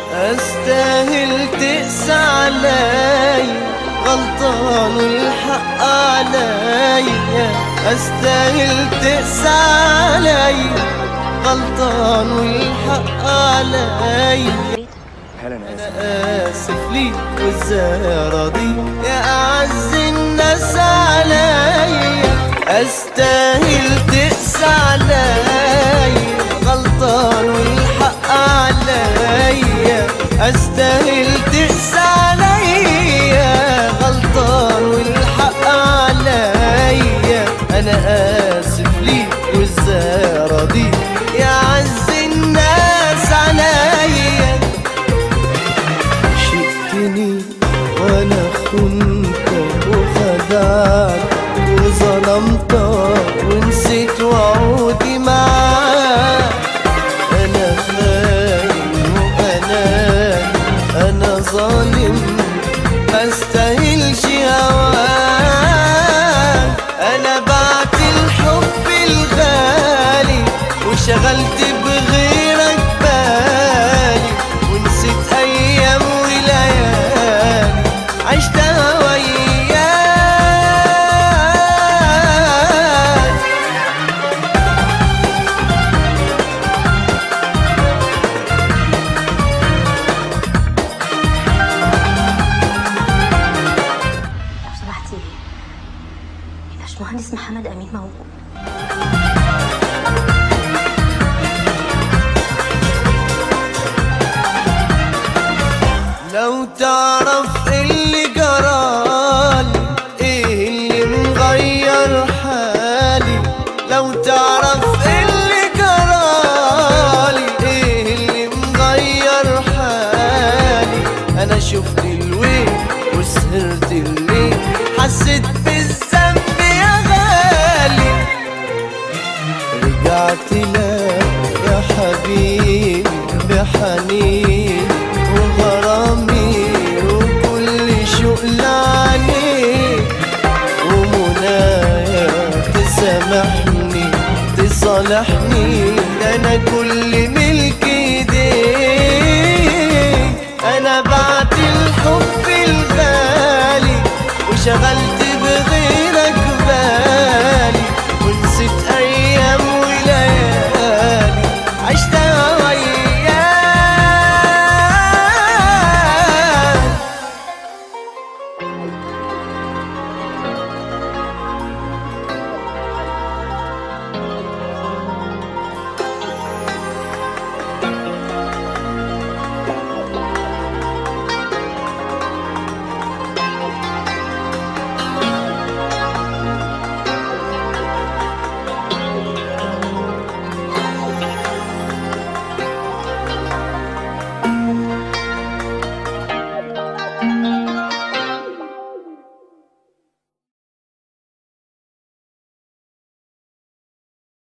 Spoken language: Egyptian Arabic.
استاهل تقسى علي غلطان والحق علي استاهل تقسى علي غلطان والحق علي هلا انا اسف انا اسف ليك وازاي راضي يا اعز الناس علي استاهل تقسى علي غلطان والحق علي استاهل تقسى علي غلطان والحق علي انا اسف ليك وازاي راضي يا اعز الناس عليا شئتني وانا خنتك وخدعت وظلمتك ونسيت وعودي معاك انا خاين وانا انا ظالم ما استاهلش هواك انا بعت الحب الغالي وشغلت بغيرك بالي ونسيت ايام وليالي عشتها وياك لو سمحتي الباشمهندس محمد امين موجود لو تعرف اللي جرالي ايه اللي مغير حالي لو تعرف اللي جرالي ايه اللي مغير حالي انا شفت الويل وسهرت الليل حسيت بالذنب يا غالي رجعت لك يا حبيبي بحنين وغرامي وكل شوق لعنيك ومنايا تسامحني تصالحني ده انا كل ملك ايديك انا بعت الحب الغالي وشغلت